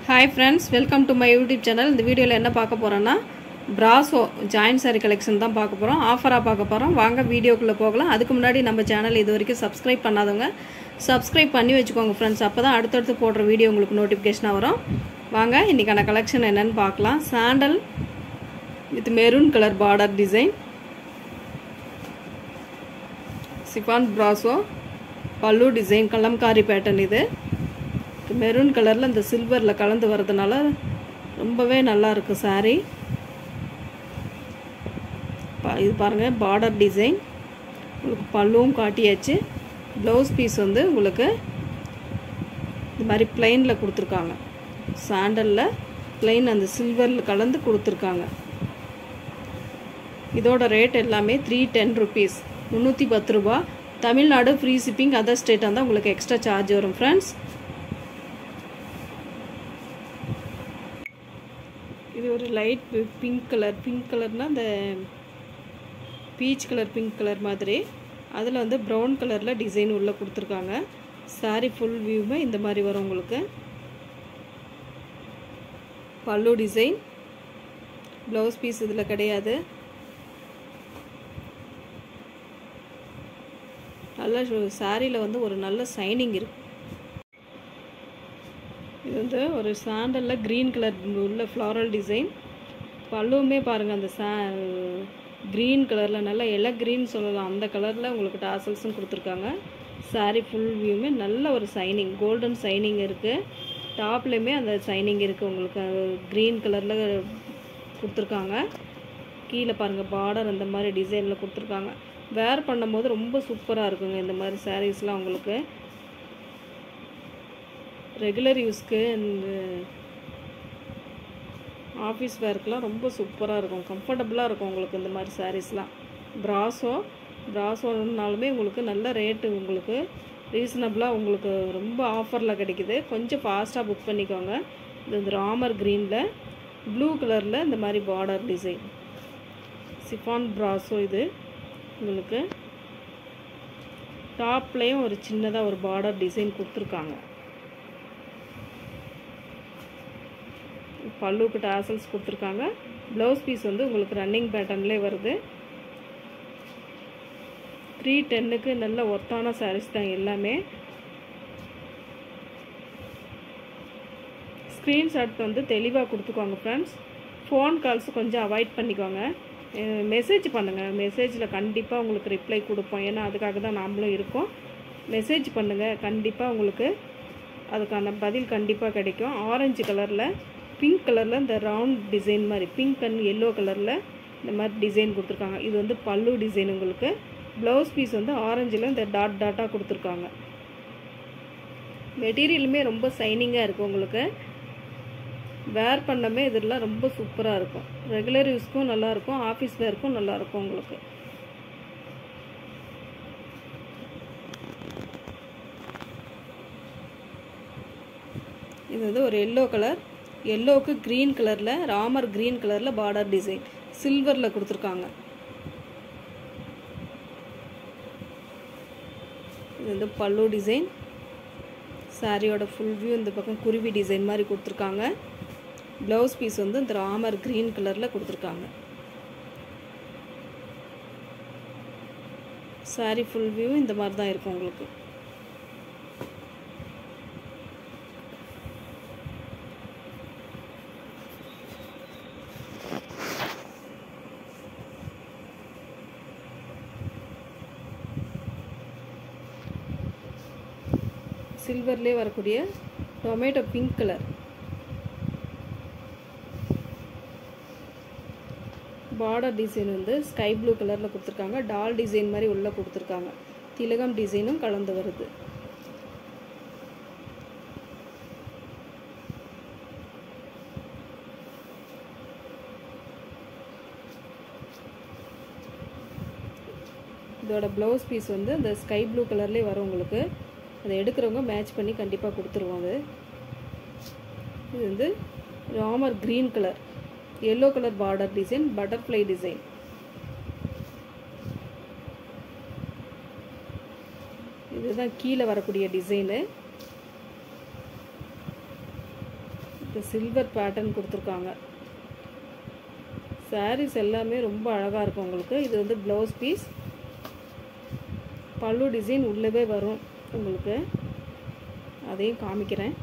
hi friends welcome to my YouTube channel இந்த வீடியோவில் என்ன பார்க்க போகிறோன்னா பிராசோ ஜாயின் சாரி கலெக்ஷன் தான் பார்க்க போகிறோம் ஆஃபராக பார்க்க போகிறோம் வாங்க வீடியோக்குள்ளே போகலாம் அதுக்கு முன்னாடி நம்ம சேனல் இது வரைக்கும் சப்ஸ்கிரைப் பண்ணாதவங்க சப்ஸ்கிரைப் பண்ணி வச்சுக்கோங்க ஃப்ரெண்ட்ஸ் அப்போ தான் அடுத்தடுத்து போடுற வீடியோ உங்களுக்கு நோட்டிஃபிகேஷனாக வரும் வாங்க இன்றைக்கான கலெக்ஷன் என்னென்னு பார்க்கலாம் sandal with maroon colour border design chiffon brasso pallu design kalamkari pattern இது மெரூன் கலரில் இந்த சில்வரில் கலந்து வர்றதுனால ரொம்பவே நல்லா இருக்குது சாரீ இது பாருங்கள் பார்டர் டிசைன் உங்களுக்கு பல்லுவும் காட்டியாச்சு ப்ளவுஸ் பீஸ் வந்து உங்களுக்கு இந்த மாதிரி பிளெயினில் கொடுத்துருக்காங்க சாண்டலில் பிளெயின் அந்த சில்வரில் கலந்து கொடுத்துருக்காங்க இதோட ரேட் எல்லாமே த்ரீ டென் ருபீஸ் முந்நூற்றி பத்து ரூபா தமிழ்நாடு ஃப்ரீ ஷிப்பிங் அதர் ஸ்டேட்டாக இருந்தால் உங்களுக்கு எக்ஸ்ட்ரா சார்ஜ் வரும் ஃப்ரெண்ட்ஸ் இது ஒரு லைட் பிங்க் கலர் பிங்க் கலர்னால் அந்த பீச் கலர் பிங்க் கலர் மாதிரி அதில் வந்து ப்ரௌன் கலரில் டிசைன் உள்ளே கொடுத்துருக்காங்க சாரீ ஃபுல் வியூமே இந்த மாதிரி வரும் உங்களுக்கு பல்லு டிசைன் ப்ளவுஸ் பீஸ் இதில் கிடையாது நல்ல சாரியில் வந்து ஒரு நல்ல சைனிங் இருக்கு இது வந்து ஒரு சாண்டலில் க்ரீன் கலர் உள்ள ஃப்ளாரல் டிசைன் பல்லுவுமே பாருங்கள் அந்த சா க்ரீன் கலரில் நல்லா எலை க்ரீன் சொல்லலாம் அந்த கலரில் உங்களுக்கு டாசல்ஸும் கொடுத்துருக்காங்க சாரீ ஃபுல் வியூமே நல்ல ஒரு சைனிங் கோல்டன் சைனிங் இருக்குது டாப்லேயுமே அந்த சைனிங் இருக்குது உங்களுக்கு க்ரீன் கலரில் கொடுத்துருக்காங்க கீழே பாருங்கள் பார்டர் அந்த மாதிரி டிசைனில் கொடுத்துருக்காங்க வேர் பண்ணும்போது ரொம்ப சூப்பராக இருக்குங்க இந்த மாதிரி சாரீஸ்லாம் உங்களுக்கு ரெகுலர் யூஸ்க்கு இந்த ஆஃபீஸ் வேர்க்கெலாம் ரொம்ப சூப்பராக இருக்கும் கம்ஃபர்டபுளாக இருக்கும் உங்களுக்கு இந்த மாதிரி சாரீஸ்லாம் ப்ராஸோ ப்ராஸோனாலுமே உங்களுக்கு நல்ல ரேட்டு உங்களுக்கு ரீசனபிளாக உங்களுக்கு ரொம்ப ஆஃபரில் கிடைக்குது கொஞ்சம் ஃபாஸ்ட்டாக புக் பண்ணிக்கோங்க இது இந்த ராமர் க்ரீனில் ப்ளூ கலரில் இந்த மாதிரி பார்டர் டிசைன் சிஃபான் ப்ராஸோ இது உங்களுக்கு டாப்லேயும் ஒரு சின்னதாக ஒரு பார்டர் டிசைன் கொடுத்துருக்காங்க பல்லுக்கு டாசல்ஸ் கொடுத்துருக்காங்க ப்ளவுஸ் பீஸ் வந்து உங்களுக்கு ரன்னிங் பேட்டர்ன்லேயே வருது த்ரீ டென்னுக்கு நல்ல ஒர்த்தான சாரீஸ் தான் எல்லாமே ஸ்க்ரீன்ஷாட் வந்து தெளிவாக கொடுத்துக்கோங்க ஃப்ரெண்ட்ஸ் ஃபோன் கால்ஸ் கொஞ்சம் அவாய்ட் பண்ணிக்கோங்க மெசேஜ் பண்ணுங்கள் மெசேஜில் கண்டிப்பாக உங்களுக்கு ரிப்ளை கொடுப்போம் ஏன்னா அதுக்காக தான் நாமளும் இருக்கோம் மெசேஜ் பண்ணுங்கள் கண்டிப்பாக உங்களுக்கு அதுக்கான பதில் கண்டிப்பாக கிடைக்கும் ஆரஞ்சு கலரில் பிங்க் கலரில் இந்த ரவுண்ட் டிசைன் மாதிரி பிங்க் அண்ட் எல்லோ கலரில் இந்த மாதிரி டிசைன் கொடுத்துருக்காங்க இது வந்து பல்லு டிசைன் உங்களுக்கு ப்ளவுஸ் பீஸ் வந்து ஆரஞ்சில் இந்த டாட் டாட்டாக கொடுத்துருக்காங்க மெட்டீரியலுமே ரொம்ப சைனிங்காக இருக்குது உங்களுக்கு வேர் பண்ணமே இதெல்லாம் ரொம்ப சூப்பராக இருக்கும் ரெகுலர் யூஸ்க்கும் நல்லாயிருக்கும் ஆஃபீஸ் வேர்க்கும் நல்லாயிருக்கும் உங்களுக்கு இது வந்து ஒரு எல்லோ கலர் எல்லோவுக்கு க்ரீன் கலரில் ராமர் க்ரீன் கலரில் பார்டர் டிசைன் சில்வரில் கொடுத்துருக்காங்க இது வந்து பல்லு டிசைன் சாரியோட ஃபுல் வியூ இந்த பக்கம் குருவி டிசைன் மாதிரி கொடுத்துருக்காங்க ப்ளவுஸ் பீஸ் வந்து இந்த ராமர் க்ரீன் கலரில் கொடுத்துருக்காங்க சாரி ஃபுல் வியூ இந்த மாதிரி தான் இருக்கும் உங்களுக்கு சில்வர்லேயே வரக்கூடிய tomato pink colour border design வந்து ஸ்கை ப்ளூ கலரில் கொடுத்துருக்காங்க டால் டிசைன் மாதிரி உள்ளே கொடுத்துருக்காங்க திலகம் டிசைனும் கலந்து வருது இதோட ப்ளவுஸ் பீஸ் வந்து இந்த ஸ்கை ப்ளூ கலர்லேயே வரும் உங்களுக்கு அதை எடுக்கிறவங்க மேட்ச் பண்ணி கண்டிப்பாக கொடுத்துருவோம் அது இது வந்து Ramar green colour yellow colour border design butterfly design இதுதான் கீழே வரக்கூடிய டிசைனு இந்த சில்வர் பேட்டர்ன் கொடுத்துருக்காங்க சாரீஸ் எல்லாமே ரொம்ப அழகாக இருக்கும் உங்களுக்கு இது வந்து ப்ளவுஸ் பீஸ் பல்லு டிசைன் உள்ளவே வரும் உங்களுக்கு அதையும் காமிக்கிறேன்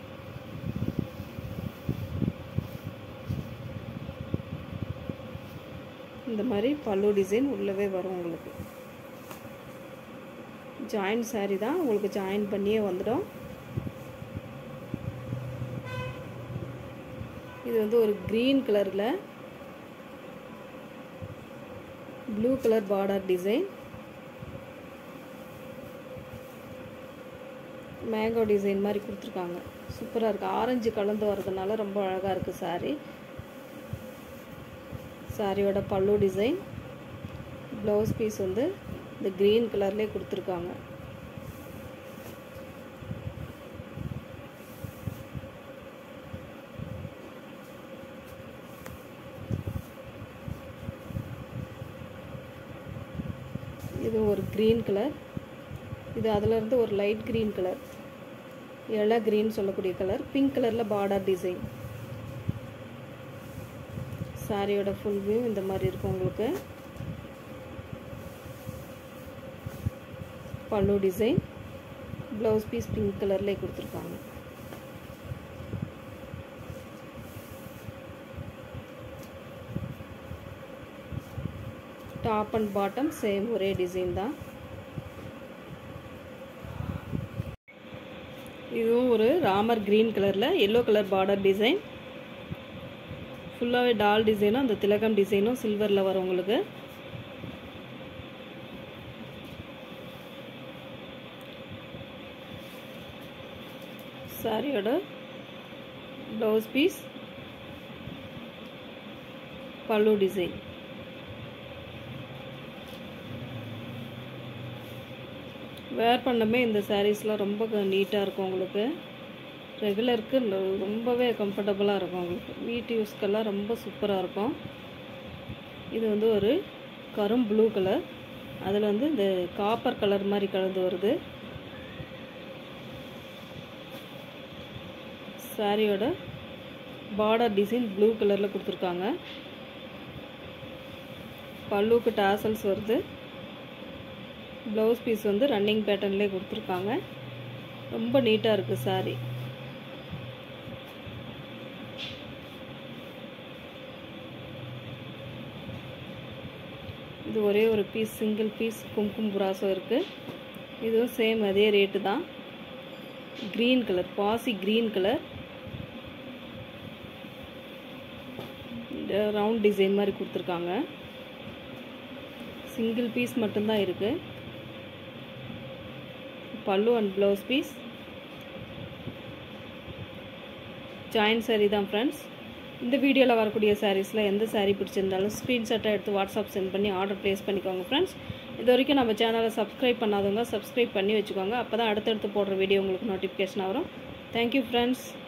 இந்த மாதிரி பல்லு டிசைன் உள்ளவே வரும் உங்களுக்கு ஜாயின் சாரீ தான் உங்களுக்கு ஜாயின் பண்ணியே வந்துடும் இது வந்து ஒரு க்ரீன் கலரில் blue colour border design mango design மாதிரி கொடுத்துருக்காங்க சூப்பராக இருக்குது ஆரஞ்சு கலந்து வர்றதுனால ரொம்ப அழகாக இருக்குது சாரீ சாரியோட பல்லு டிசைன் ப்ளவுஸ் பீஸ் வந்து இந்த க்ரீன் கலர்லேயே கொடுத்துருக்காங்க இது ஒரு க்ரீன் கலர் இது அதிலிருந்து ஒரு லைட் க்ரீன் கலர் இள க்ரீன் சொல்லக்கூடிய கலர் பிங்க் கலரில் பார்டர் டிசைன் சாரியோட ஃபுல் வியூ இந்த மாதிரி இருக்கும் உங்களுக்கு பல்லு டிசைன் ப்ளவுஸ் பீஸ் பிங்க் கலர்லேயே கொடுத்துருக்காங்க டாப் அண்ட் பாட்டம் சேம் ஒரே டிசைன் தான் இதுவும் ஒரு ராமர் க்ரீன் கலரில் எல்லோ கலர் பார்டர் டிசைன் ஃபுல்லாகவே டால் டிசைனும் அந்த திலகம் டிசைனும் சில்வரில் வரும் உங்களுக்கு சாரியோட blouse piece pallu design wear பண்ணமே இந்த சாரீஸ்லாம் ரொம்ப நீட்டாக இருக்கும் உங்களுக்கு ரெகுலருக்கு ரொம்பவே கம்ஃபர்டபுளாக இருக்கும் உங்களுக்கு வீட்டு யூஸ்க்கெல்லாம் ரொம்ப சூப்பராக இருக்கும் இது வந்து ஒரு கரும் ப்ளூ கலர் அதில் வந்து இந்த காப்பர் கலர் மாதிரி கலந்து வருது சாரியோட பார்டர் டிசைன் ப்ளூ கலரில் கொடுத்துருக்காங்க பல்லுக்கு டாசல்ஸ் வருது ப்ளவுஸ் பீஸ் வந்து ரன்னிங் பேட்டர்ன்லேயே கொடுத்துருக்காங்க ரொம்ப நீட்டாக இருக்குது சாரீ இது ஒரே ஒரு பீஸ் சிங்கிள் பீஸ் கும்கும் புராசம் இருக்குது இதுவும் சேம் அதே ரேட்டு தான் க்ரீன் கலர் பாசி க்ரீன் கலர் ரவுண்ட் டிசைன் மாதிரி கொடுத்துருக்காங்க சிங்கிள் பீஸ் மட்டும்தான் இருக்குது pallu and blouse piece join sari தான் ஃப்ரெண்ட்ஸ் இந்த வீடியோவில் வரக்கூடிய சாரீஸில் எந்த சாரீ பிடிச்சிருந்தாலும் ஸ்க்ரீன்ஷாட்டை எடுத்து வாட்ஸ்அப் சென்ட் பண்ணி ஆர்டர் ப்ளேஸ் பண்ணிக்கோங்க ஃப்ரெண்ட்ஸ் இது வரைக்கும் நம்ம சேனலை சப்ஸ்கிரைப் பண்ணாதவங்க சப்ஸ்கிரைப் பண்ணி வச்சுக்கோங்க அப்போ தான் அடுத்தடுத்து போடுற வீடியோ உங்களுக்கு நோட்டிஃபிகேஷன் வரும் தேங்க்யூ ஃப்ரெண்ட்ஸ்